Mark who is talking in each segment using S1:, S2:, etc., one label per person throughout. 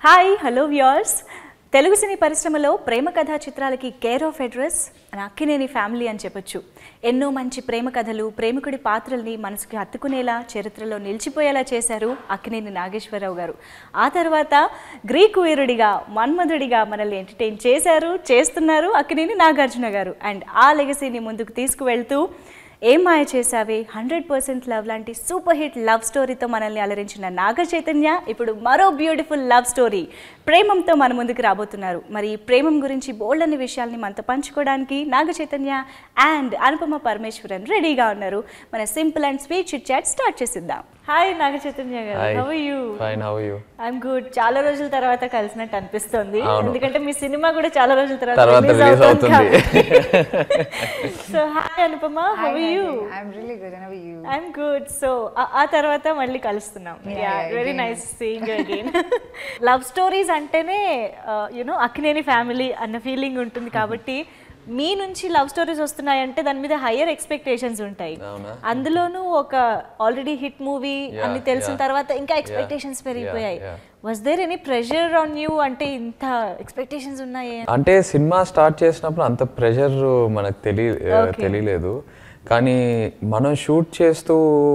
S1: Hi hello viewers Telugu సినీ పరిశ్రమలో ప్రేమ కథా చిత్రాలకి care of address Akkineni family అని చెప్పొచ్చు ఎన్నో మంచి ప్రేమ కథలు ప్రేమికుడి పాత్రల్ని మనసుకి హత్తుకునేలా చరిత్రలో నిలిచిపోయేలా చేశారు అక్కినేని నాగేశ్వరరావు గారు ఆ తర్వాత గ్రీక్ వీరుడిగా మన్మధుడిగా మనల్ని ఎంటర్టైన్ చేశారు చేస్తున్నారు అక్కినేని నాగార్జున గారు అండ్ ఆ లెగసీని ముందుకు తీసుకువెళ్తూ Ye Maaya Chesave hundred percent love లాంటి సూపర్ హిట్ లవ్ స్టోరీతో మనల్ని అలరించిన నాగ చైతన్య ఇప్పుడు మరో బ్యూటిఫుల్ లవ్ స్టోరీ ప్రేమంతో మన ముందుకు రాబోతున్నారు మరి ఈ ప్రేమం గురించి బోల్డ్ అనే విషయాల్ని మనతో పంచుకోవడానికి నాగ చైతన్య అండ్ అనుపమ పరమేశ్వరన్ రెడీగా ఉన్నారు మన simple and sweet chit chat start చేసిద్దాం hi Naga Chaitanya garu
S2: Hi.
S1: How you
S2: fine how you
S1: I'm good చాలా రోజుల తర్వాత కలిసినట్టు అనిపిస్తుంది
S2: అవును.
S1: ఎందుకంటే మీ సినిమా కూడా చాలా రోజుల తర్వాత
S2: తర్వాత
S1: రిలీజ్
S2: రిలీజ్
S1: అవుతుంది
S2: అవుతుంది
S1: so hi Anupama how
S3: Hi, hi,
S1: you
S3: hi. I'm really good. And how are you?
S1: I'm good so ఆ తర్వాత మళ్ళీ కలుస్తున్నాం
S3: Yeah, yeah,
S1: very
S3: again.
S1: Nice seeing again love stories అంటేనే యునో అక్కినేని ఫ్యామిలీ అన్న ఫీలింగ్ ఉంటుంది కాబట్టి మీ నుంచి లవ్ స్టోరీస్ వస్తున్నాయంటే దాని మీద హయ్యర్ ఎక్స్పెక్టేషన్స్ ఉంటాయి
S2: అవునా?
S1: అందులోనూ ఒక ఆల్రెడీ హిట్ మూవీ
S2: Yeah,
S1: అన్ని తెలిసిన
S2: yeah.
S1: తర్వాత ఇంకా
S2: Yeah,
S1: ఎక్స్పెక్టేషన్స్ పెరిగిపోయాయి
S2: yeah.
S1: Was there any pressure on you అంటే ఇంత ఎక్స్పెక్టేషన్స్ ఉన్నాయి
S2: అంటే సినిమా స్టార్ట్ చేసినప్పుడు అంత ప్రెషర్ మనకు తెలియ
S1: Okay.
S2: తెలియలేదు కానీ మనం షూట్ చేస్తూ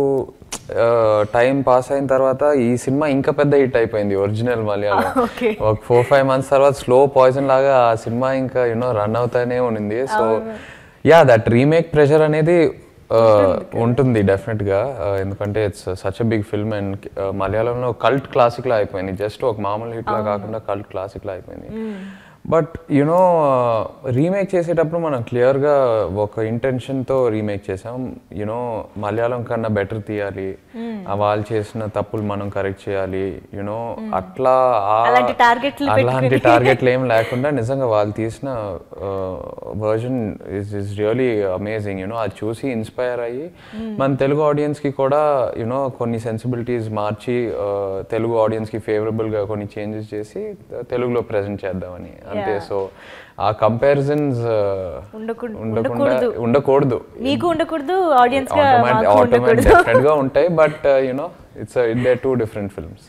S2: టైం పాస్ అయిన తర్వాత ఈ సినిమా ఇంకా పెద్ద హిట్ అయిపోయింది ఒరిజినల్ మలయాళం
S1: Okay.
S2: ఒక ఫోర్ ఫైవ్ మంత్స్ తర్వాత స్లో పాయిజన్ లాగా ఆ సినిమా ఇంకా యూనో రన్ అవుతానే ఉండింది so ya that remake pressure అనేది uh, ఉంటుంది డెఫినెట్ గా uh, ఎందుకంటే it's such a big film and మలయాళంలో కల్ట్ క్లాసిక్ లా అయిపోయింది జస్ట్ ఒక మామూలు హిట్ లా కాకుండా కల్ట్ క్లాసిక్ లా అయిపోయింది బట్ యునో రీమేక్ చేసేటప్పుడు మనం క్లియర్గా ఒక ఇంటెన్షన్తో రీమేక్ చేసాం యునో మలయాళం కన్నా బెటర్ తీయాలి ఆ వాళ్ళు చేసిన తప్పులు మనం కరెక్ట్ చేయాలి యునో అట్లా ఆ-
S1: అలాంటి targetలు
S2: అలాంటి టార్గెట్లు ఏం లేకుండా నిజంగా వాళ్ళు తీసిన version is is really amazing you know అది చూసి ఇన్స్పైర్ అయ్యి మన తెలుగు ఆడియన్స్కి కూడా యునో కొన్ని సెన్సిబిలిటీస్ మార్చి uh, తెలుగు ఆడియన్స్కి ఫేవరబుల్గా కొన్ని చేంజెస్ చేసి uh, తెలుగులో ప్రజెంట్ చేద్దామని అంతే
S1: Yeah.
S2: సో ఆ కంపారిజన్స్
S1: ఉండకూడదు-
S2: ఉండకుండా
S1: ఉండకూడదు.
S2: ఉండకూడదు
S1: మీకు ఉండకూడదు ఆడియన్స్ గా
S2: ఆటోమేటిక్
S1: మాకు
S2: ఆటోమేటిక్
S1: ఉండకూడదు
S2: డెఫినెట్గా ఉంటాయి but you know it's they two different films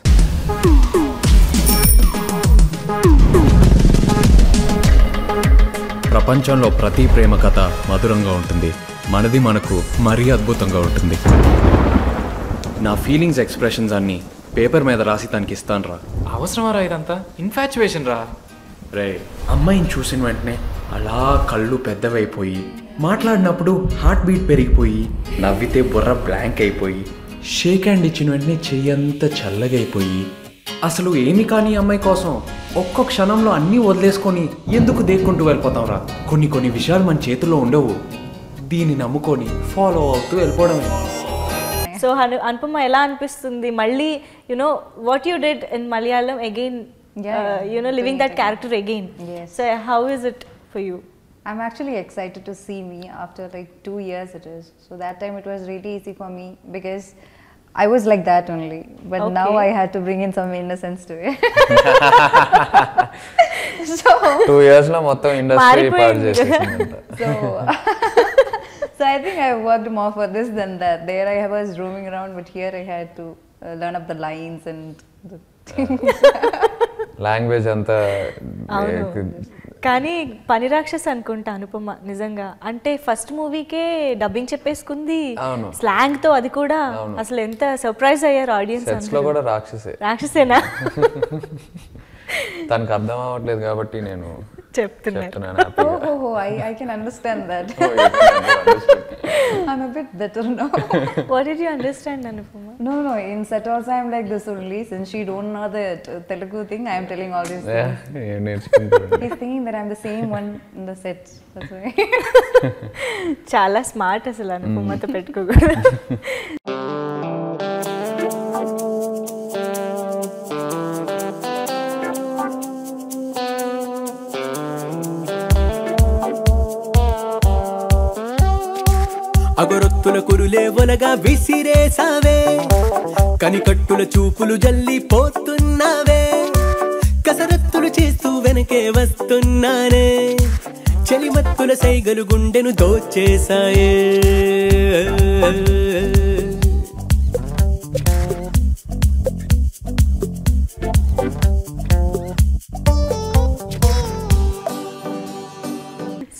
S4: ప్రపంచంలో ప్రతి ప్రేమ కథ మధురంగా ఉంటుంది మనది మనకు మరీ అద్భుతంగా ఉంటుంది నా ఫీలింగ్స్ ఎక్స్ప్రెషన్స్ అన్ని పేపర్ మీద రాసి తనకి ఇస్తాను రా
S5: అవసరమా రా ఇదంతా ఇన్ఫాచ్యువేషన్ రా
S4: రే అమ్మాయిని చూసిన వెంటనే అలా కళ్ళు పెద్దవైపోయి మాట్లాడినప్పుడు హార్ట్ బీట్ పెరిగిపోయి నవ్వితే బుర్ర బ్లాంక్ అయిపోయి షేక్ హ్యాండ్ ఇచ్చిన వెంటనే చెయ్యంతా చల్లగైపోయి అసలు ఏమి కాని అమ్మాయి కోసం ఒక్క క్షణంలో అన్నీ వదిలేసుకొని ఎందుకు దేక్కుంటూ వెళ్ళిపోతాం రా కొన్ని కొన్ని విషయాలు మన చేతుల్లో ఉండవు దీన్ని నమ్ముకొని ఫాలో అవుతూ వెళ్ళిపోవడమే
S1: సో అను అనుపమ ఎలా అనిపిస్తుంది మళ్ళీ you know what you did in Malayalam again
S3: Yeah,
S1: you know living that character again
S3: Yes.
S1: So how is it for you
S3: I'm actually excited to see me after like two years it is. So that time it was really easy for me because I was like that only. But now
S1: Okay.
S3: I had to bring in some innocence to it. so
S2: two ఇయర్స్లో మొత్తం industry పాడు
S1: మారిపోయింది కదా.
S2: చేసేసిందంట
S3: so so I think I worked more for this than that. There I was roaming around, but here I had to uh, learn up the lines and the
S2: language అంతా
S1: అవును కానీ పని రాక్షస్ అనుకుంటా అనుపమ నిజంగా అంటే ఫస్ట్ మూవీకే డబ్బింగ్ చెప్పేసుకుంది
S2: అవును.
S1: Slang తో అది కూడా అసలు ఎంత సర్ప్రైజ్ అయ్యారు ఆడియన్స్
S2: సెట్స్ లో కూడా రాక్షసే
S1: రాక్షసేనా
S2: తనకు అర్థం అవ్వట్లేదు కాబట్టి నేను
S1: చెప్తున్నారు
S2: చెప్తున్నాను
S3: oh,
S2: హ్యాపీగా
S3: oh, oh, I, I can understand that. I'm a bit better now.
S1: What did you understand Anupama
S3: No, no, in set also I'm like this only. Since she don't know the uh, Telugu thing, I'm telling all these things.
S2: నేర్చుకుంటాను
S3: He's thinking that I'm the same one in the set. That's why.
S1: చాలా smart అసలు అనుపమతో పెట్టుకోకూడదు
S6: అగరొత్తుల కురులే ఒలగా విసిరేసావే కనికట్టుల చూపులు జల్లి పోతున్నావే కసరత్తులు చేస్తూ వెనకే వస్తున్నానే చెలిమత్తుల సైగలు గుండెను దోచేశాయే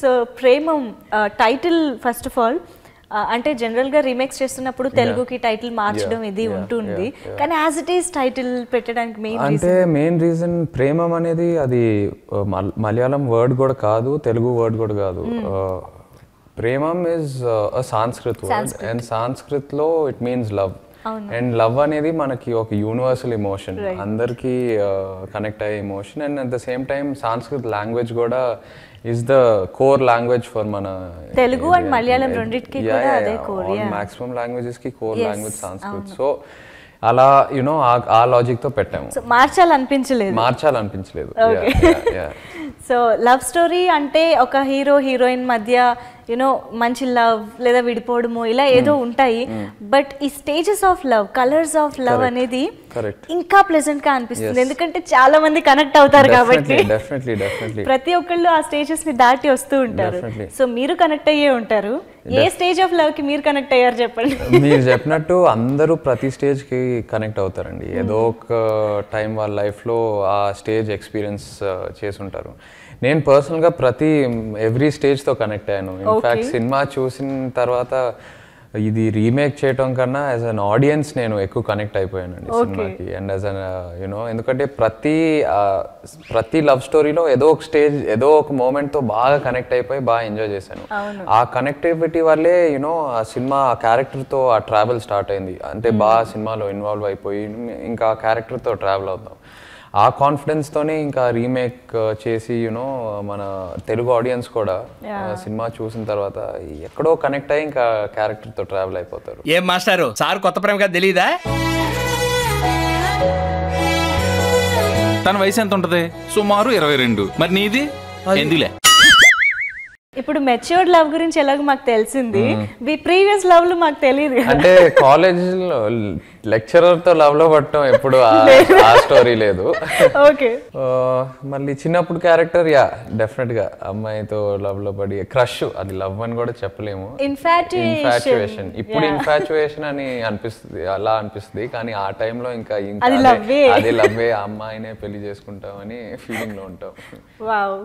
S1: so Premam title first of all అంటే జనరల్ గా రీమేక్స్ చేస్తున్నప్పుడు తెలుగుకి టైటిల్ మార్చడం
S2: Yeah,
S1: ఇది
S2: yeah,
S1: ఉంటుంది
S2: yeah, yeah.
S1: కానీ యాజ్ ఇట్ ఈస్ టైటిల్ పెట్టడానికి మెయిన్
S2: అంటే మెయిన్ రీజన్ ప్రేమం అనేది అది ఆ, మల్- మలయాళం వర్డ్ కూడా కాదు తెలుగు వర్డ్ కూడా కాదు ఆ, Premam is Sanskrit word and Sanskrit లో it means love and love అనేది మనకి ఒక యూనివర్సల్ ఎమోషన్ అందరికి కనెక్ట్ అయ్యే emotion and at the same time Sanskrit language కూడా is the core language for మన
S1: తెలుగు and మలయాళం రెండిటికి కూడా అదే core, yeah.
S2: మాక్సిమం లాంగ్వేజెస్ కి core
S1: Yes,
S2: language Sanskrit so అలా యునో ఆ లాజిక్ తో పెట్టాము
S1: సో మార్చాలనిపించలేదు
S2: మార్చాలనిపించలేదు
S1: Okay. సో లవ్ స్టోరీ అంటే ఒక హీరో హీరోయిన్ మధ్య యూనో మంచి లవ్ లేదా విడిపోవడము ఇలా ఏదో ఉంటాయి బట్ ఈ stages of love colours of love
S2: Correct.
S1: అనేది
S2: Correct.
S1: ఇంకా ప్లెజెంట్ గా అనిపిస్తుంది
S2: Yes.
S1: ఎందుకంటే చాలా మంది కనెక్ట్ అవుతారు కాబట్టి
S2: డెఫినెట్లీ డెఫినెట్లీ
S1: ప్రతి ఒక్కళ్ళు ఆ స్టేజెస్ ని దాటి వస్తూ ఉంటారు
S2: Definitely.
S1: సో మీరు కనెక్ట్ అయ్యే ఉంటారు ఏ స్టేజ్ ఆఫ్ లవ్ కి మీరు కనెక్ట్ అయ్యారు చెప్పండి
S2: మీరు చెప్పినట్టు అందరూ ప్రతి స్టేజ్ కి కనెక్ట్ అవుతారండి ఏదో ఒక టైం వాళ్ళ లైఫ్ లో ఆ స్టేజ్ ఎక్స్పీరియన్స్ చేసి ఉంటారు నేను పర్సనల్ గా ప్రతి ఎవ్రీ స్టేజ్ తో కనెక్ట్ అయ్యాను ఇన్ఫాక్ట్ సినిమా చూసిన తర్వాత ఇది రీమేక్ చేయటం కన్నా యాజ్ అన్ ఆడియన్స్ నేను ఎక్కువ కనెక్ట్ అయిపోయానండి సినిమాకి అండ్ యాజ్ అన్ యునో ఎందుకంటే ప్రతి ఆ, ప్రతి లవ్ స్టోరీలో ఏదో ఒక స్టేజ్ ఏదో ఒక moment తో బాగా కనెక్ట్ అయిపోయి బాగా ఎంజాయ్ చేశాను ఆ కనెక్టివిటీ వల్లే యునో ఆ సినిమా ఆ character తో ఆ ట్రావెల్ స్టార్ట్ అయింది అంటే బాగా సినిమాలో ఇన్వాల్వ్ అయిపోయి ఇంకా ఆ character తో ట్రావెల్ అవుతాం ఆ కాన్ఫిడెన్స్ తోనే ఇంకా రీమేక్ చేసి యునో మన తెలుగు ఆడియన్స్ కూడా ఆ, సినిమా చూసిన తర్వాత ఎక్కడో కనెక్ట్ అయ్యి ఇంకా క్యారెక్టర్ తో ట్రావెల్ అయిపోతారు
S7: ఏం మాస్టారు సార్ కొత్త ప్రేమ కదా తెలీదా
S8: తన వయసు ఎంత ఉంటది సుమారు ఇరవై రెండు మరి నీది ఎందులే
S1: ఇప్పుడు మెచ్యూర్డ్ లవ్ గురించి ఎలాగో మాకు తెలిసింది మీ ప్రీవియస్ లవ్ లు మాకు తెలియదు
S2: అంటే కాలేజ్ లో లెక్చరర్ తో లవ్ లో పట్టడం ఎప్పుడు ఆ- ఆ స్టోరీ లేదు
S1: ఓకే
S2: ఆ, మళ్ళీ చిన్నప్పుడు క్యారెక్టర్ యా డెఫినెట్ గా అమ్మాయితో లవ్ లో పడి క్రష్ అది లవ్ అని కూడా చెప్పలేము
S1: ఇన్ఫాచ్యుయేషన్
S2: ఇన్ఫాచ్యుయేషన్ ఇప్పుడు ఇన్ఫాచ్యుయేషన్ అని అనిపిస్తుంది అలా అనిపిస్తుంది కానీ ఆ టైంలో ఇంకా ఇంకా
S1: అది
S2: అదే-
S1: love-ఏ.
S2: అదే లవ్వే ఆ అమ్మాయినే పెళ్లి చేసుకుంటామని ఫీలింగ్ లో ఉంటాం
S1: wow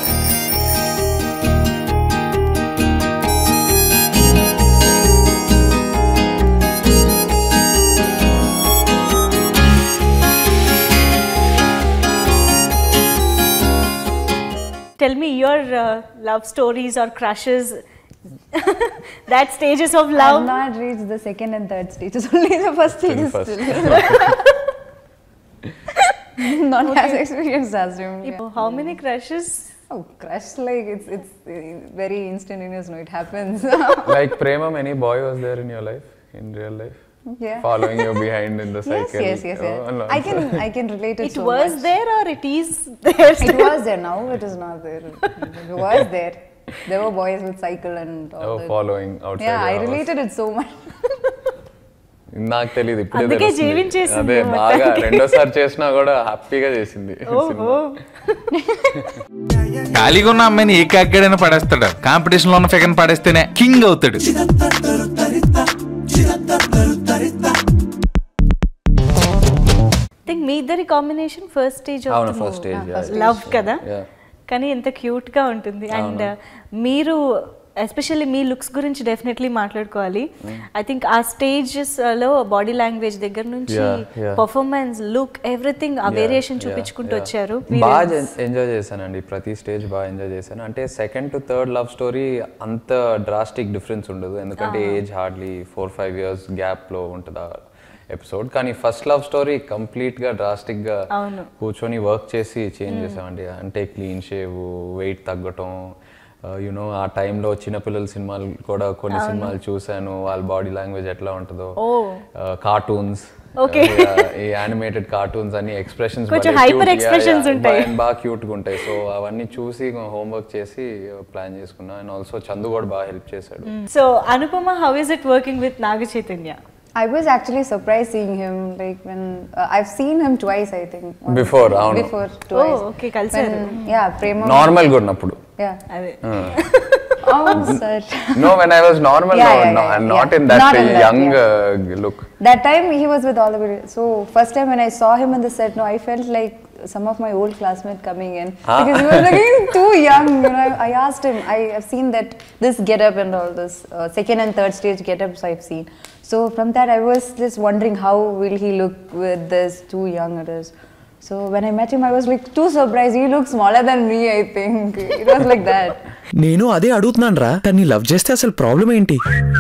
S1: Tell me your uh, love stories or crushes. that stages of
S3: I've
S1: love.
S3: not reached the second and third stages, only the first stage is
S2: first.
S3: still. not as experienced as you. Yeah.
S1: How many crushes?
S3: Oh, crush like it's it's uh, very instantaneous. No, it happens.
S2: Like Premam any boy was there in your life in real life
S3: yeah.
S2: Following you behind in the
S3: Yes,
S2: cycle
S3: yes, yes, yes. I can I can relate it.
S1: It
S3: so
S1: was
S3: much.
S1: there or it is there?
S3: It was there. Now it is not there. It was there. There were boys with cycle and all that.
S2: Following out
S3: Yeah, I related it so much.
S2: నాకు తెలియదు ఇప్పుడే
S1: అందుకే
S2: తెలుస్తుంది.
S1: జీవించేసింది
S2: అదే బాగా రెండోసారి చేసినా కూడా హ్యాపీగా చేసింది
S1: ఓహో
S8: ఖాళీగా ఉన్న అమ్మాయిని ఏ కాగ్గాడైనా పడేస్తాడు కాంపిటీషన్ లో ఉన్న ఫిగర్ పడేస్తేనే కింగ్ అవుతాడు
S1: థింక్ మీ ఇద్దరి కాంబినేషన్ ఫస్ట్ స్టేజ్
S2: అవును ఫస్ట్ స్టేజ్
S1: లవ్ కదా
S2: Yeah.
S1: కానీ ఎంత క్యూట్ గా ఉంటుంది అండ్ మీరు ఎస్పెషల్లీ మీ లుక్స్ గురించి డెఫినెట్లీ మాట్లాడుకోవాలి ఐ థింక్ ఆ స్టేజెస్ లో బాడీ లాంగ్వేజ్ దగ్గర నుంచి
S2: Yeah, yeah.
S1: Performance look everything ఆ వేరియేషన్ చూపించుకుంటూ వచ్చారు
S2: బాగా ఎంజాయ్ చేశానండి ప్రతి స్టేజ్ బాగా ఎంజాయ్ చేశాను అంటే second to third love story అంత డ్రాస్టిక్ డిఫరెన్స్ ఉండదు ఎందుకంటే age hardly four five years gap లో ఉంటుంది ఎపిసోడ్ కానీ ఫస్ట్ లవ్ స్టోరీ కంప్లీట్ గా డ్రాస్టిక్ గా
S1: అవును.
S2: కూర్చొని వర్క్ చేసి చేంజ్ చేసామండి అంటే క్లీన్ షేవ్ వెయిట్ తగ్గటం యునో ఆ టైంలో చిన్నపిల్లల సినిమాలు కూడా కొన్ని సినిమాలు చూశాను వాళ్ళ బాడీ లాంగ్వేజ్ ఎట్లా ఉంటుందో కార్టూన్స్
S1: Okay.
S2: ఈ యానిమేటెడ్ కార్టూన్స్ అన్ని ఎక్స్ప్రెషన్స్
S1: కొంచెం hyper expressions ఉంటాయి.
S2: బాగా క్యూట్ గా ఉంటాయి సో అవన్నీ చూసి హోంవర్క్ చేసి ప్లాన్ చేసుకున్నా అండ్ ఆల్సో చందు కూడా బాగా హెల్ప్ చేశాడు
S1: so Anupama how is it working with Naga Chaitanya
S3: I was actually surprised seeing him. Like when uh, I've seen him twice, I think. once-
S2: Before, అవును.
S3: Before twice.
S1: Oh, okay, కలిసారు.
S3: When- Yeah, Prema.
S2: Normal గా ఉన్నప్పుడు
S3: Yeah.
S1: అదే
S3: Oh, such.
S2: No when I was normal
S3: Yeah, yeah, yeah,
S2: I'm
S3: yeah.
S2: Not in that
S3: Not in that,
S2: young look
S3: That time he was with all the videos. So first time when I saw him in the set, no, I felt like some of my old classmates coming in because he was looking too young. You know, I asked him. I have seen that this get up and all this uh, second and third stage get ups I've seen. So from that, I was just wondering how will he look with this too young it is. So when I met him, I was like too surprised. He looks smaller than me. I think it was like that.
S4: నేను అదే అడుగుతున్నాను రా కానీ love చేస్తే అసలు problem ఏంటి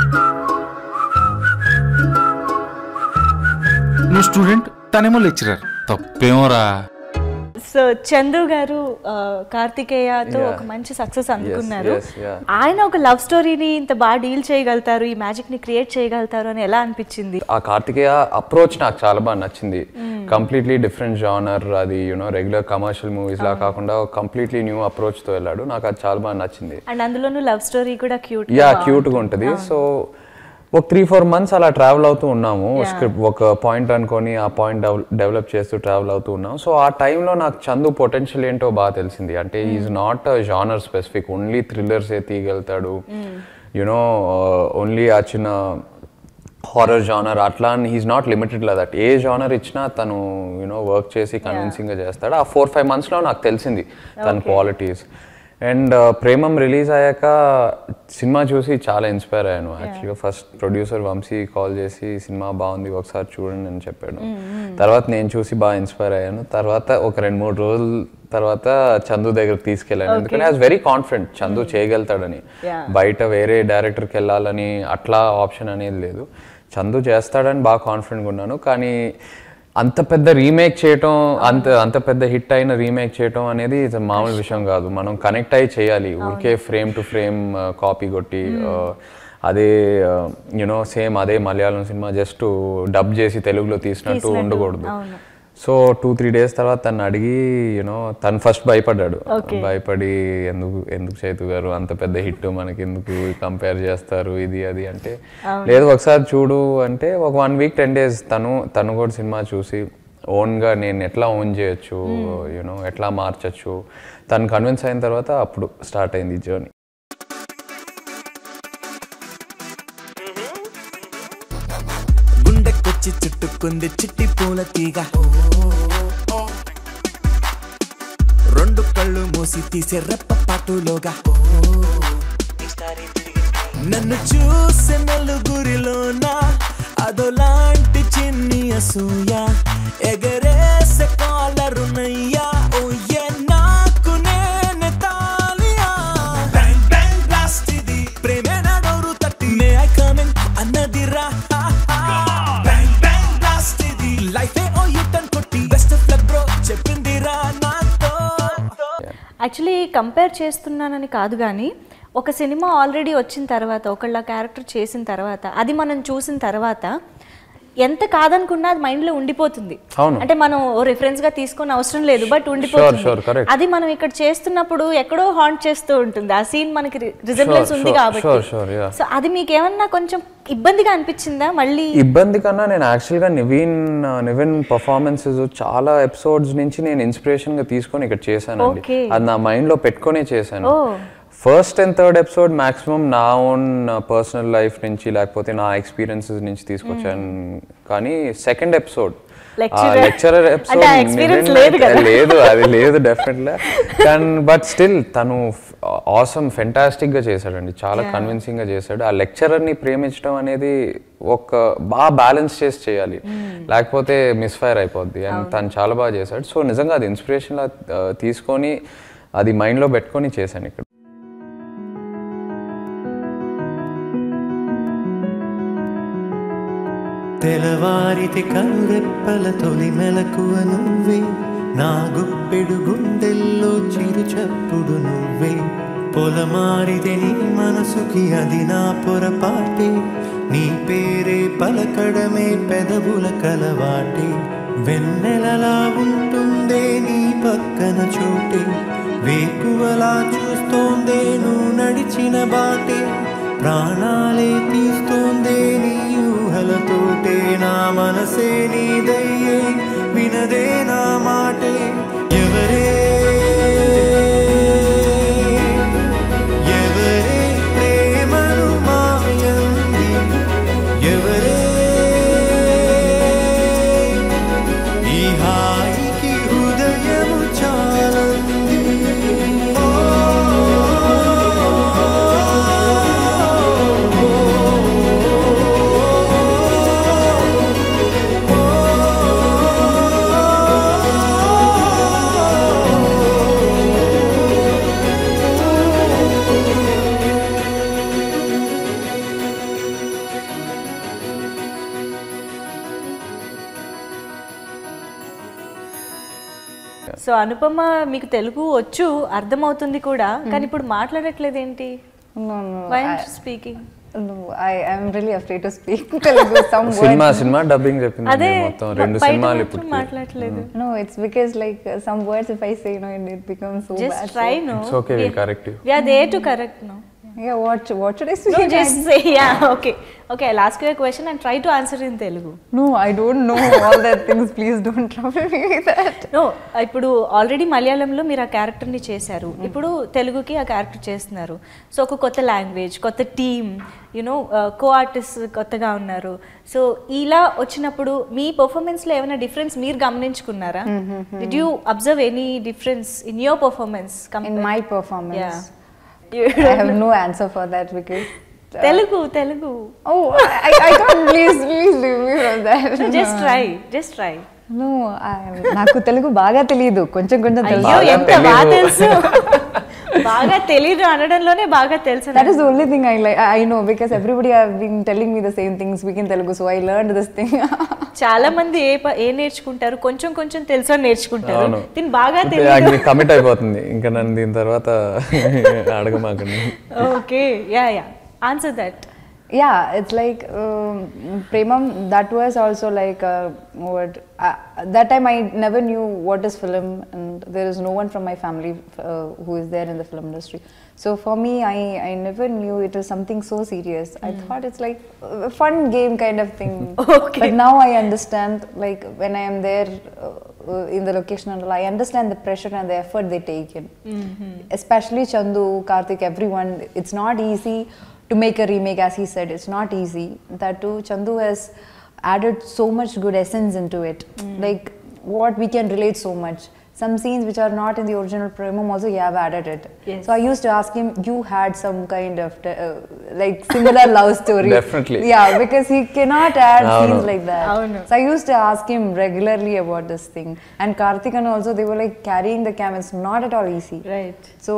S8: నువ్వు student తనేమో లెక్చరర్ తప్పేమోరా
S1: సో చందు గారు ఆ, కార్తికేయతో
S2: Yeah.
S1: ఒక మంచి సక్సెస్ అందుకున్నారు
S2: yes, yeah.
S1: ఆయన ఒక లవ్ స్టోరీని ఇంత బాగా డీల్ చేయగలుగుతారు ఈ మ్యాజిక్ ని క్రియేట్ చేయగలుగుతారు అని ఎలా అనిపించింది
S2: ఆ కార్తికేయ అప్రోచ్ నాకు చాలా బాగా నచ్చింది కంప్లీట్లీ డిఫరెంట్ జానర్ అది యూనో రెగ్యులర్ కమర్షియల్ మూవీస్ లా కాకుండా కంప్లీట్లీ న్యూ అప్రోచ్ తో వెళ్ళాడు నాకు అది చాలా బాగా నచ్చింది
S1: అండ్ అందులోనూ లవ్ స్టోరీ కూడా క్యూట్
S2: యా క్యూట్గా ఉంటుంది సో ఒక త్రీ ఫోర్ మంత్స్ అలా ట్రావెల్ అవుతూ ఉన్నాము స్క్రిప్ట్ ఒక పాయింట్ అనుకొని ఆ పాయింట్ డెవలప్ చేస్తూ ట్రావెల్ అవుతూ ఉన్నాం సో ఆ టైంలో నాకు చందు పొటెన్షియల్ ఏంటో బాగా తెలిసింది అంటే is not genre specific only thrillers ఏ తీయగలుగుతాడు యునో ఓన్లీ ఆ చిన్న హారర్ జానర్ అట్లా హీస్ నాట్ లిమిటెడ్ దట్ ఏ జానర్ ఇచ్చినా తను యూనో వర్క్ చేసి కన్విన్సింగ్గా చేస్తాడు ఆ ఫోర్ ఫైవ్ మంత్స్లో నాకు తెలిసింది తన క్వాలిటీస్ అండ్ ప్రేమం రిలీజ్ అయ్యాక సినిమా చూసి చాలా ఇన్స్పైర్ అయ్యాను యాక్చువల్గా ఫస్ట్ ప్రొడ్యూసర్ వంశీ కాల్ చేసి సినిమా బాగుంది ఒకసారి చూడండి అని చెప్పాడు తర్వాత నేను చూసి బాగా ఇన్స్పైర్ అయ్యాను తర్వాత ఒక రెండు మూడు రోజుల తర్వాత చందు దగ్గరకు తీసుకెళ్ళాను ఎందుకంటే ఐ వెరీ కాన్ఫిడెంట్ చందు చేయగలుగుతాడని బయట వేరే డైరెక్టర్కి వెళ్ళాలని అట్లా ఆప్షన్ అనేది లేదు చందు చేస్తాడని బాగా కాన్ఫిడెంట్గా ఉన్నాను కానీ అంత పెద్ద రీమేక్ చేయటం అంత అంత పెద్ద హిట్ అయిన రీమేక్ చేయటం అనేది ఇది మామూలు విషయం కాదు మనం కనెక్ట్ అయ్యి చేయాలి ఊరికే ఫ్రేమ్ టు ఫ్రేమ్ కాపీ కొట్టి ఆ, అదే యునో సేమ్ అదే మలయాళం సినిమా జస్ట్ డబ్ చేసి తెలుగులో తీసినట్టు ఉండకూడదు సో టూ త్రీ డేస్ తర్వాత తను అడిగి యూనో తను ఫస్ట్ భయపడ్డాడు భయపడి ఎందుకు ఎందుకు చేతు గారు అంత పెద్ద హిట్ మనకి ఎందుకు కంపేర్ చేస్తారు ఇది అది అంటే లేదు ఒకసారి చూడు అంటే ఒక వన్ వీక్ టెన్ డేస్ తను తను కూడా సినిమా చూసి ఓన్గా నేను ఎట్లా ఓన్ చేయొచ్చు యూనో ఎట్లా మార్చచ్చు తను కన్విన్స్ అయిన తర్వాత అప్పుడు స్టార్ట్ అయింది ఈ జర్నీ
S6: గుండెకొచ్చి చుట్టుకుంది చిట్టి పూల తీగ రెండు కళ్ళు మూసి తీసే రెప్ప పాటులోగా నన్ను చూసే నలుగురిలోన అదోలాంటి చిన్ని అసూయ ఎగరేసే కాలరునయ్యా ఓ ఏ నాకు నేనే తాలియా బ్యాంగ్ బ్యాంగ్ బ్లాస్ట్ ఇది ప్రేమే నా డోరు తట్టి మే ఐ కమింగ్ అన్నదిరా బ్యాంగ్ బ్యాంగ్ బ్లాస్ట్ ఇది లైఫ్ ఏ ఓ యూటర్న్ కొట్టి బెస్ట్ ఆఫ్ లక్ బ్రో చెప్పిందిరా నాతో
S1: యాక్చువల్లీ కంపేర్ చేస్తున్నానని కాదు కానీ ఒక సినిమా ఆల్రెడీ వచ్చిన తర్వాత ఒకళ్ళ క్యారెక్టర్ చేసిన తర్వాత అది మనం చూసిన తర్వాత ఎంత కాదనుకున్నా అది మైండ్లో ఉండిపోతుంది
S2: అవును.
S1: అంటే మనం రిఫరెన్స్ గా తీసుకొని అవసరం లేదు బట్
S2: sure,
S1: ఉండిపోతుంది
S2: correct.
S1: అది మనం ఇక్కడ చేస్తున్నప్పుడు ఎక్కడో హాంట్ చేస్తూ ఉంటుంది ఆ సీన్ మనకి రిజల్టెన్స్
S2: Sure,
S1: ఉంది
S2: sure,
S1: కాబట్టి
S2: sure, sure, yeah.
S1: సో అది మీకు ఏమన్నా కొంచెం ఇబ్బందిగా అనిపించిందా మళ్ళీ
S2: ఇబ్బంది కన్నా నేను యాక్చువల్గా నివీన్ నివిన్ పర్ఫార్మెన్సెస్ చాలా ఎపిసోడ్స్ నుంచి నేను ఇన్స్పిరేషన్ గా తీసుకొని ఇక్కడ చేశానండి
S1: Okay.
S2: అది నా మైండ్ లో పెట్టుకొనే చేశాను
S1: Oh.
S2: First and third episode maximum నా ఓన్ పర్సనల్ లైఫ్ నుంచి లేకపోతే నా ఎక్స్పీరియన్సెస్ నుంచి తీసుకొచ్చాను కానీ సెకండ్ ఎపిసోడ్
S1: Lecturer.
S2: లెక్చరర్
S1: అంటే ఆ experience లేదు కదా.
S2: లేదు అది లేదు డెఫినెట్లీ కానీ బట్ స్టిల్ తను ఆసమ్ ఫెంటాస్టిక్ గా చేశాడండి చాలా కన్విన్సింగ్ గా చేశాడు ఆ లెక్చరర్ ని ప్రేమించడం అనేది ఒక బాగా బ్యాలెన్స్ చేసి చేయాలి లేకపోతే మిస్ఫైర్ అయిపోద్ది అండ్ తను చాలా బాగా చేశాడు సో నిజంగా అది ఇన్స్పిరేషన్ లా ఆ, తీసుకొని అది మైండ్ లో పెట్టుకొని చేశాను ఇక్కడ
S6: తెలవారితి కనురెప్పల తొలి మెలకువ నువ్వే నా గుప్పెడు గుండెల్లో చిరు చప్పుడు నువ్వే పొలమారితే నీ మనసుకి అది నా పొరపాటే నీ పేరే పలకడమే పెదవుల కలవాటే వెన్నెలలా ఉంటుందే నీ పక్కన చోటే వేకువలా చూస్తోందే నువ్వు నడిచిన బాటే ప్రాణాలే తీస్తోందే నీ ఊహలతోటే నా మనసే నీదయ్యే వినదే నా మాటే ఎవరే ఎవరే ప్రేమను మాయంది ఎవరే ఈ హాయికి హృదయ
S1: సో అనుపమ మీకు తెలుగు వచ్చు అర్థమవుతుంది కూడా కానీ ఇప్పుడు మాట్లాడట్లేదు ఏంటి
S3: No, no.
S1: Why
S3: I,
S1: speaking
S3: no, I am really afraid to speak Telugu. Some
S2: cinema
S3: words.
S2: Cinema dubbing చెప్పింది
S1: అదే
S2: మొత్తం రెండు
S1: బయట
S2: సినిమాలు
S1: మాత్రం
S2: ఇప్పుడు
S1: మాట్లాడట్లేదు
S3: No, it's because like uh, some words if I say, you know, it becomes so
S1: just
S3: bad.
S1: Try no
S2: It's okay, we'll correct you.
S1: We are there to correct no
S3: Yeah, what what should I speak?
S1: No,
S3: in
S1: just say, yeah, okay. Okay, I'll ask you a question and try to answer in Telugu.
S3: No, I don't know all that things. Please don't trouble me with that.
S1: No ఇప్పుడు already మలయాళంలో మీరు ఆ క్యారెక్టర్ని చేశారు ఇప్పుడు తెలుగుకి ఆ character చేస్తున్నారు సో ఒక కొత్త లాంగ్వేజ్ కొత్త టీమ్ యూనో కో ఆర్టిస్ట్ కొత్తగా ఉన్నారు సో ఇలా వచ్చినప్పుడు మీ పర్ఫార్మెన్స్లో ఏమైనా డిఫరెన్స్ మీరు గమనించుకున్నారా did you observe any difference in your performance
S3: In my performance,
S1: Yeah.
S3: I have no answer for that because. uh,
S1: Telugu Telugu
S3: oh, I, I can't. Please, please leave me from that.
S1: Just try just try
S3: No, I, నాకు తెలుగు బాగా తెలియదు కొంచెం కొంచెం తెలుసు
S1: అయ్యో
S2: బాగా
S1: ఎంత బాగా
S2: తెలీదు.
S1: తెలుసు బాగా తెలీదు అనడంలోనే బాగా తెలుసు
S3: That is the only thing I like. I I know because everybody have been telling me the same thing, speaking Telugu, so I learned this thing.
S1: చాలా మంది ఏ ప- ఏ నేర్చుకుంటారు కొంచెం కొంచెం తెలుసు అని నేర్చుకుంటారు
S2: అవును.
S1: దీని బాగా తెలియదు
S2: కమిట్ అయిపోతుంది ఇంకా నన్ను దీని తర్వాత అడగమాకండి
S1: okay yeah yeah answer that
S3: yeah, it's like um, Premam. That was also like uh, what uh, that time I never knew what is film, and there is no one from my family uh, who is there in the film industry. So for me, I I never knew it was something so serious. I thought it's like a fun game kind of thing.
S1: Okay.
S3: But now I understand. Like when I am there. Uh, uh, in the location and all, I understand the pressure and the effort they take in. Especially Chandu, Karthik, everyone. It's not easy to make a remake, as he said. It's not easy. That too, Chandu has added so much good essence into it. Like what we can relate so much. Some scenes which are not in the original Premam also he have added it.
S1: Yes.
S3: So I used to ask him, you had some kind of uh, like similar love story.
S2: Definitely.
S3: Yeah, because he cannot add
S2: No,
S3: scenes
S2: no.
S3: like that.
S1: Oh, no.
S3: So I used to ask him regularly about this thing. And Karthik and also they were like carrying the camera. It's not at all easy.
S1: Right
S3: So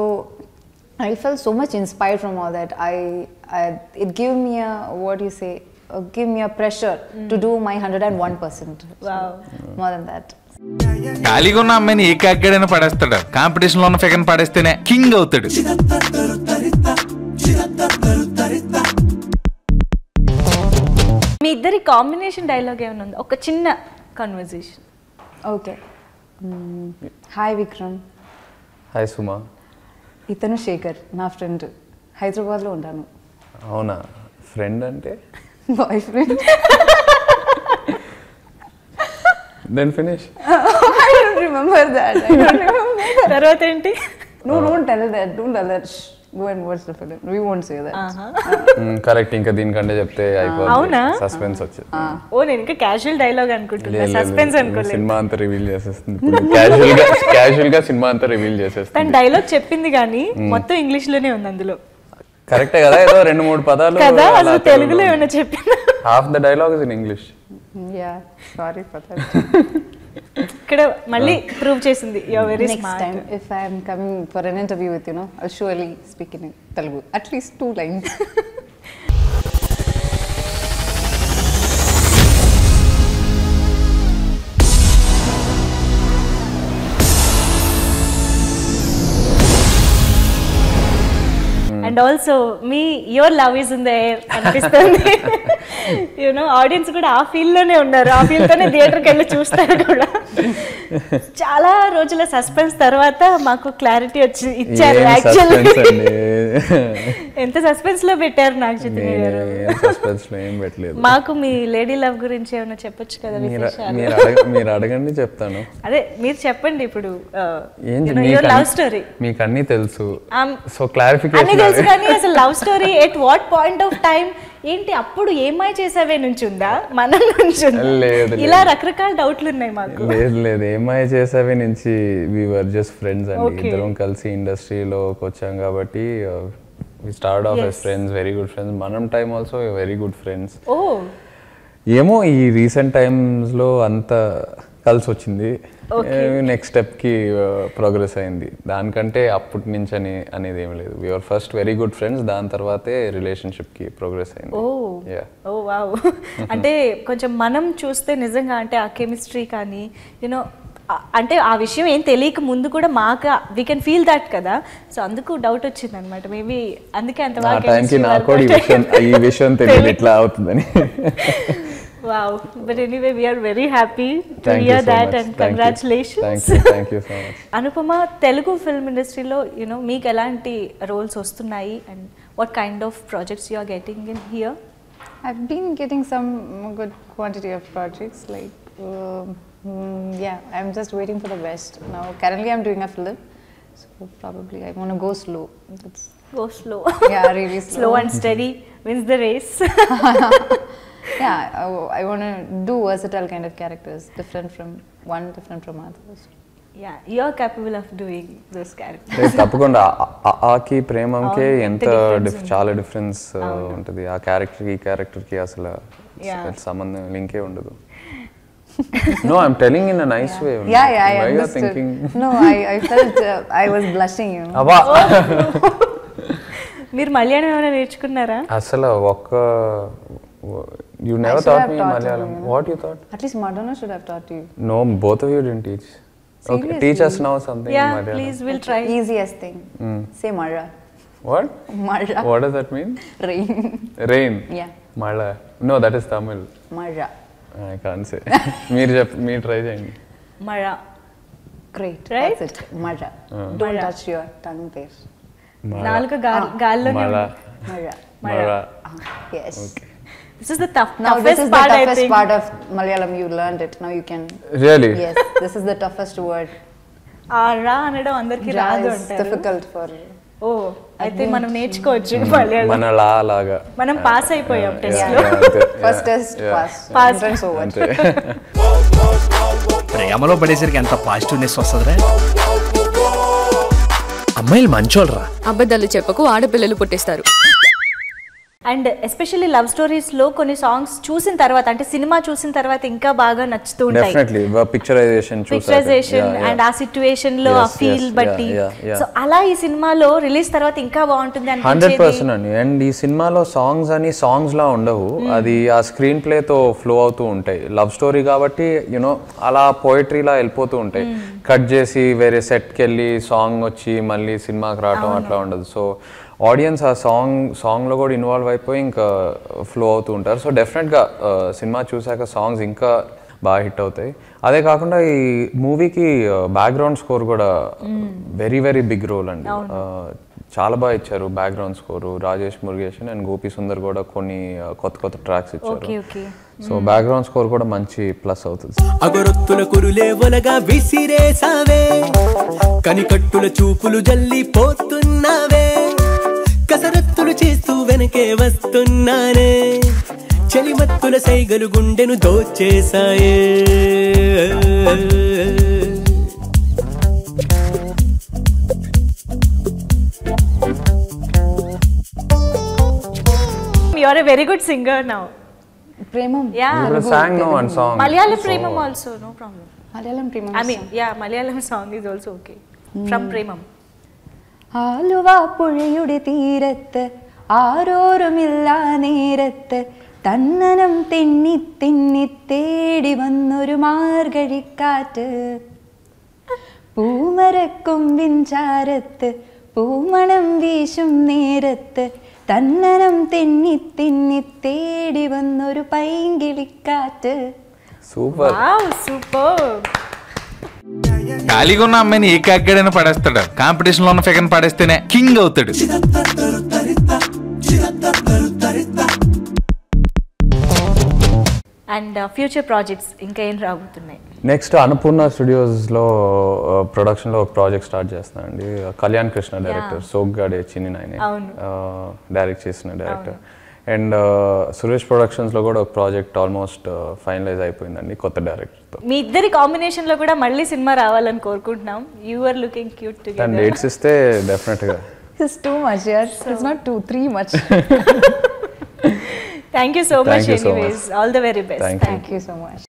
S3: I felt so much inspired from all that. I, I it gave me a what do you say? Uh, give me a pressure to do my 101 percent.
S1: Wow.
S3: More than that.
S8: ఖాళీగా ఉన్న అమ్మాయిని ఏ కాగ్గాడైనా పడేస్తాడు competition లో ఉన్న figure పడేస్తేనే king అవుతాడు
S1: మీ ఇద్దరి combination dialogue ఏమైనా ఉందా ఒక చిన్న conversation
S3: Okay. Mm. Hi Vikram.
S2: Hi Suma
S3: ఇతను శేఖర్ నా ఫ్రెండ్ హైదరాబాద్లో ఉంటాను
S2: అవునా ఫ్రెండ్ అంటే
S3: boyfriend
S2: then finish
S3: I don't remember that. I don't remember.
S1: తర్వాత ఏంటి
S3: No, don't tell that. Don't tell that. Shh. Go and watch the film. We won't say that.
S2: Correct ఇంకా దీనికంటే చెప్తే అయిపోతుంది
S1: అవునా?
S2: సస్పెన్స్ వచ్చింది
S1: ఓ నేను ఇంకా క్యాజువల్ డైలాగ్ అనుకుంటున్నా
S2: లేదు, లేదు,
S1: సస్పెన్స్
S2: లేదు.
S1: అనుకోలేదు
S2: సినిమా అంతా రివీల్ చేసేస్తుంది క్యాజువల్ గా క్యాజువల్ గా సినిమా అంతా రివీల్
S1: తన
S2: చేసేస్తుంది
S1: డైలాగ్ చెప్పింది కానీ మొత్తం ఇంగ్లీష్ లోనే ఉంది అందులో
S2: కరెక్టే కదా ఏదో రెండు మూడు పదాలు
S1: కదా అసలు తెలుగులో ఏమైనా చెప్పిందా
S2: half the dialogue in English
S3: Yeah. Sorry for that.
S1: ఇక్కడ మళ్ళీ ప్రూవ్ చేసింది your very
S3: Next
S1: smart
S3: time, if I am coming for an interview with you know, I'll surely speak in Telugu. At least two lines.
S1: And also మీ your love is in the air అనిపిస్తుంది you know audience కూడా ఆ feel లోనే ఉన్నారు ఆ feel తోనే థియేటర్కి వెళ్ళి చూస్తారు కూడా చాలా రోజుల సస్పెన్స్ తర్వాత మాకు క్లారిటీ వచ్చి ఇచ్చారు యాక్చువల్లీ ఎంత సస్పెన్స్ లో పెట్టారు నాకు చిత్రి గారు
S2: సస్పెన్స్ లో ఏం పెట్టలేదు
S1: మాకు మీ లేడీ లవ్ గురించి ఏమైనా చెప్పొచ్చు కదా
S2: మీరు
S1: విశేషాలు
S2: మీరు అడగ మీరు అడగండి చెప్తాను
S1: అదే మీరు చెప్పండి ఇప్పుడు
S2: ఏం
S1: యువర్ లవ్ స్టోరీ
S2: మీకు అన్ని తెలుసు
S1: Um,
S2: సో
S1: అన్ని
S2: క్లారిఫికేషన్
S1: తెలుసు కానీ అసలు love story at what point of time ఏంటి అప్పుడు ఏమై చేసావే నుంచి ఉందా మన నుంచి ఉందా?
S2: లేదు,
S1: ఇలా
S2: లేదు.
S1: రకరకాల డౌట్లు ఉన్నాయి మాకు
S2: లేదు లేదు ఏమై చేసావి నుంచి వర్ జస్ట్ ఫ్రెండ్స్ అండి
S1: Okay.
S2: ఇద్దరం కలిసి ఇండస్ట్రీలోకి వచ్చాం కాబట్టి we start off as friends very good friends మనం time also very good friends
S1: ఓ
S2: ఏమో ఈ రీసెంట్ టైమ్స్లో అంత కలిసి వచ్చింది నెక్స్ట్ స్టెప్కి ప్రోగ్రెస్ అయింది దానికంటే అప్పటి నుంచి అని అనేది ఏం లేదు we're first very good friends దాని తర్వాతే రిలేషన్షిప్కి ప్రోగ్రెస్ అయింది
S1: ఓ
S2: Yeah.
S1: ఓ వావ్ అంటే కొంచెం మనం చూస్తే నిజంగా అంటే ఆ కెమిస్ట్రీ కానీ యూనో ఆ- అంటే ఆ విషయం ఏం తెలియక ముందు కూడా మాకు వీ కెన్ ఫీల్ దట్ కదా సో అందుకు డౌట్ వచ్చింది అనమాట మేబీ అందుకే అంత
S2: ఆ
S1: బాగా
S2: టైంకి నాకు కూడా ఈ విషయం ఈ విషయం తెలియదు ఇట్లా అవుతుందని
S1: wow but anyway we're very happy to
S2: thank you
S1: here
S2: so
S1: that
S2: much
S1: and
S2: thank
S1: congratulations
S2: you thank you so much
S1: Anupama Telugu film ఇండస్ట్రీలో యునో మీకు ఎలాంటి రోల్స్ వస్తున్నాయి and what kind of projects you are getting in here
S3: I've been getting some good quantity of projects. Like, um, mm, yeah, I'm just waiting for the best. Now, currently, I'm doing a film, so probably I want to go slow. That's,
S1: go slow
S3: yeah, really slow.
S1: Slow and steady wins the race
S3: yeah, I, want to do versatile kind of characters, different from one, different from others.
S1: Yeah you are capable of doing this character
S2: లేదు, తప్పకుండా ఆ- ఆ- ఆకి ప్రేమంకే
S1: అవును,
S2: ఎంత
S1: ఎంత difference
S2: diff-
S1: ఉంది.
S2: చాలా difference ఉంటుంది ఆ క్యారెక్టర్ ఈ క్యారెక్టర్ కి అసలు
S1: Yeah.
S2: సంబంధం లింకే ఉండదు no I'm telling in nice way
S3: Yeah, yeah, I understood.
S2: Thinking
S3: No, I, I felt uh, I was blushing, you know.
S2: అబ్బా
S1: మీరు మలయాళం ఏమైనా నేర్చుకున్నారా
S2: అసలు ఒక్క you
S3: I
S2: never
S3: should
S2: thought
S3: have
S2: మీ
S3: taught
S2: Malayalam
S3: you, you know.
S2: What you thought
S3: At least Madonna should have taught you.
S2: No both of you didn't teach okay
S3: Seriously?
S2: Teach us now something
S1: yeah
S2: in Malayalam.
S1: Please will try
S3: Easiest thing. Say Mara.
S2: What?
S3: Mara.
S2: What does that mean?
S3: Rain.
S2: Rain.
S3: Yeah.
S2: Mala. No, that is Tamil.
S3: Mara.
S2: I can't say. మీరు చెప్ మీరు try చేయండి
S1: మరా
S3: Great.
S1: Right?
S3: That's it. Mara. Don't
S1: Mara.
S3: touch your tongue there.
S1: నాలుగు గాల్ గాల్లోనే
S2: మళ్ళా
S3: Mara.
S2: మళ్ళా
S3: Ah, yes.
S1: This is the tough
S3: Now this is
S1: toughest
S3: the
S1: part I
S3: toughest
S1: think
S3: part of Malayalam. You learned it. Now you can.
S2: Really
S3: Yes, this is the toughest word.
S1: ఆ రా అనడం అందరికి
S3: Ra
S1: రాదు
S3: is
S1: అంటారు
S3: difficult for.
S1: ఓ అయితే మనం నేర్చుకోవచ్చు మలయాళం
S2: మన లా లాగా
S1: మనం పాస్ అయిపోయాం
S2: Yeah,
S1: టెస్ట్
S2: yeah,
S1: లో
S2: అంతే.
S3: First
S2: Yeah,
S3: test
S2: yeah.
S3: pass.
S1: Pass.
S3: Entrance over.
S2: అంతే
S7: ప్రేమలో పడేసరికి ఎంత పాజిటివ్నెస్ వస్తుందిరా అమ్మాయిలు మంచోళ్ళరా
S9: అబద్ధాలు చెప్పకు ఆడపిల్లలు పుట్టిస్తారు
S1: అండ్ ఎస్పెషల్లీ లవ్ స్టోరీస్ లో కొన్ని సాంగ్స్ చూసిన తర్వాత అంటే సినిమా చూసిన తర్వాత ఇంకా బాగా నచ్చుతూ ఉంటాయి
S2: డెఫినెట్లీ పిక్చరైజేషన్
S1: పిక్చరైజేషన్ అండ్ ఆ సిచ్యువేషన్ లో ఆ
S2: Yes,
S1: ఫీల్
S2: yes,
S1: బట్టి
S2: yeah, yeah, yeah.
S1: సో అలా ఈ సినిమాలో రిలీజ్ తర్వాత ఇంకా బాగుంటుంది
S2: హండ్రెడ్
S1: అనిపించేది
S2: పర్సెంట్ అండి అండ్ ఈ సినిమాలో సాంగ్స్ అని సాంగ్స్ లా ఉండవు అది ఆ స్క్రీన్ ప్లేతో ఫ్లో అవుతూ ఉంటాయి లవ్ స్టోరీ కాబట్టి యునో అలా పోయిటరీలా వెళ్ళిపోతూ ఉంటాయి కట్ చేసి వేరే సెట్కి వెళ్ళి సాంగ్ వచ్చి మళ్ళీ సినిమాకి రావటం అట్లా ఉండదు సో ఆడియన్స్ ఆ సాంగ్ సాంగ్లో కూడా ఇన్వాల్వ్ అయిపోయి ఇంకా ఫ్లో అవుతూ ఉంటారు సో డెఫినెట్గా సినిమా చూసాక సాంగ్స్ ఇంకా బాగా హిట్ అవుతాయి అదే కాకుండా ఈ మూవీకి బ్యాక్గ్రౌండ్ స్కోర్ కూడా వెరీ వెరీ బిగ్ రోల్ అండి ఆ, చాలా బాగా ఇచ్చారు background score Rajesh Murugesan and Gopi Sundar కూడా కొన్ని ఆ, కొత్త కొత్త ట్రాక్స్
S1: ఓకే
S2: ఇచ్చారు
S1: ఓకే
S2: సో బ్యాక్గ్రౌండ్ స్కోర్ కూడా మంచి ప్లస్ అవుతుంది
S6: అగరొత్తుల కురులే ఒలగా విసిరేసావే కనికట్టుల చూపులు జల్లి పోతున్నావే కసరత్తులు చేస్తూ వెనకే వస్తున్నానే చలిమత్తుల సైగలు గుండెను దోచేశాయే
S1: you are a very good singer now
S3: Premam.
S1: Yeah
S2: song no and song
S1: Malayalam Premam also no problem
S3: Malayalam Premam.
S1: I mean yeah Malayalam song is also okay from Premam
S3: Aluva പുഴയുടെ തീരത്ത് ആരോരുമില്ല നേരത്ത് തന്നനം തെന്നി തെന്നി തേടി വന്നൊരു മാർഗഴിക്കാറ്റ് പൂമരക്കൊമ്പിൻ ചാരത്ത് പൂമണം വീശും നേരത്ത് തന്നനം തെന്നി തെന്നി തേടി വന്നൊരു പൈങ്കിളിക്കാറ്റ്
S2: సూపర్
S1: వావ్ సూపర్
S8: ఖాళీగా ఉన్న అమ్మాయిని ఏ కాగ్గాడైనా పడేస్తాడు కాంపిటీషన్ లో ఉన్న ఫిగర్ పడేస్తేనే కింగ్ అవుతాడు
S1: అండ్ ఫ్యూచర్ ప్రాజెక్ట్స్ ఇంకా ఏం రాబోతున్నాయి
S2: నెక్స్ట్ అన్నపూర్ణ స్టూడియోస్లో ప్రొడక్షన్లో ఒక ప్రాజెక్ట్ స్టార్ట్ చేస్తున్నాను అండి కళ్యాణ్ కృష్ణ డైరెక్టర్ సోగ్గాడే చిన్ని నాయనే
S1: అవును.
S2: డైరెక్ట్ చేసిన డైరెక్టర్ అండ్ సురేష్ ప్రొడక్షన్స్లో కూడా ఒక ప్రాజెక్ట్ ఆల్మోస్ట్ ఫైనలైజ్ అయిపోయిందండి కొత్త డైరెక్టర్తో
S1: మీ ఇద్దరి కాంబినేషన్ లో కూడా మళ్ళీ సినిమా రావాలని కోరుకుంటున్నాం యు ఆర్ లుకింగ్ క్యూట్
S2: దాని
S1: టుగెదర్
S2: డేట్స్ ఇస్తే డెఫినెట్గా
S3: It's too much, yes. It's not too, three much.
S1: Thank you so much
S2: Thank you so much.
S1: Anyways all the very best
S2: Thank you.
S3: Thank you so much.